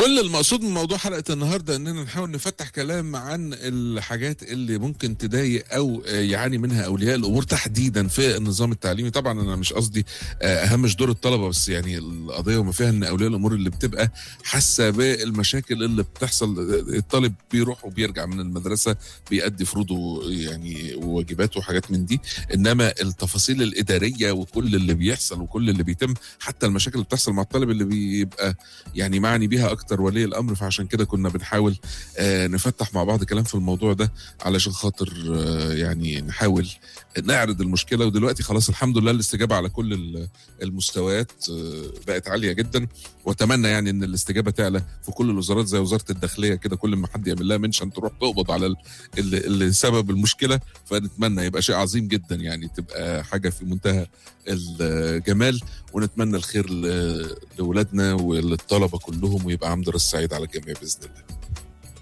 كل المقصود من موضوع حلقه النهارده اننا نحاول نفتح كلام عن الحاجات اللي ممكن تضايق او يعاني منها اولياء الامور تحديدا في النظام التعليمي طبعا انا مش قصدي اهمش دور الطلبه بس يعني القضيه وما فيها ان اولياء الامور اللي بتبقى حاسه بالمشاكل اللي بتحصل الطالب بيروح وبيرجع من المدرسه بيأدي فروضه يعني وواجباته وحاجات من دي انما التفاصيل الاداريه وكل اللي بيحصل وكل اللي بيتم حتى المشاكل اللي بتحصل مع الطالب اللي بيبقى يعني معني بيها اكتر ولي الامر فعشان كده كنا بنحاول آه نفتح مع بعض كلام في الموضوع ده علشان خاطر آه يعني نحاول نعرض المشكله ودلوقتي خلاص الحمد لله الاستجابه على كل المستويات آه بقت عاليه جدا واتمنى يعني ان الاستجابه تعلى في كل الوزارات زي وزاره الداخليه كده كل ما حد يعمل لها منشن تروح تقبض على اللي سبب المشكله فنتمنى يبقى شيء عظيم جدا يعني تبقى حاجه في منتهى الجمال ونتمنى الخير لاولادنا وللطلبه كلهم ويبقى عام درس سعيد على الجميع باذن الله